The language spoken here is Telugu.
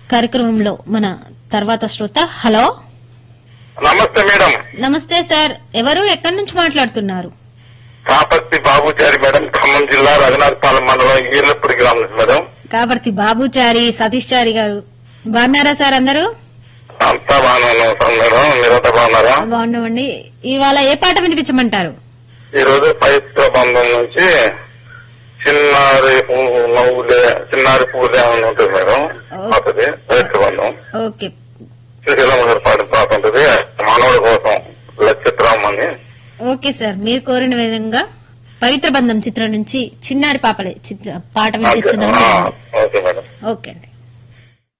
కార్యక్రమంలో మన తర్వాత శ్రోత హలో నమస్తే మేడం నమస్తే సార్ ఎవరు ఎక్కడి నుంచి మాట్లాడుతున్నారు కాపర్తి బాబుచారి మేడం ఖమ్మం జిల్లా రఘునాథపాలెం మండలం ఈర్లపూడి గ్రామం నుంచి మేడం కాబట్టి బాబుచారి సతీష్ చారి గారు బాగున్నారా సార్ అందరూ అంతా బాగానే ఉన్నాం మేడం మీరంతా బాగున్నారా బాగున్నామండి ఇవాళ ఏ పాట వినిపించమంటారు ఈ రోజు పవిత్ర బంధం నుంచి చిన్నారి పువ్వు నవ్వులే చిన్నారి పువ్వులే అని ఉంటుంది మేడం పాతది పవిత్ర బంధం ఓకే శ్రీశైలం గారు పాడిన పాట ఉంటుంది మానవుడి కోసం లక్షత్రామ్ అని ఓకే సార్ మీరు కోరిన విధంగా పవిత్ర బంధం చిత్రం నుంచి చిన్నారి పాపలే చిత్ర పాట ఆ, వినిపిస్తున్నాము ఓకే మేడం ఓకే అండి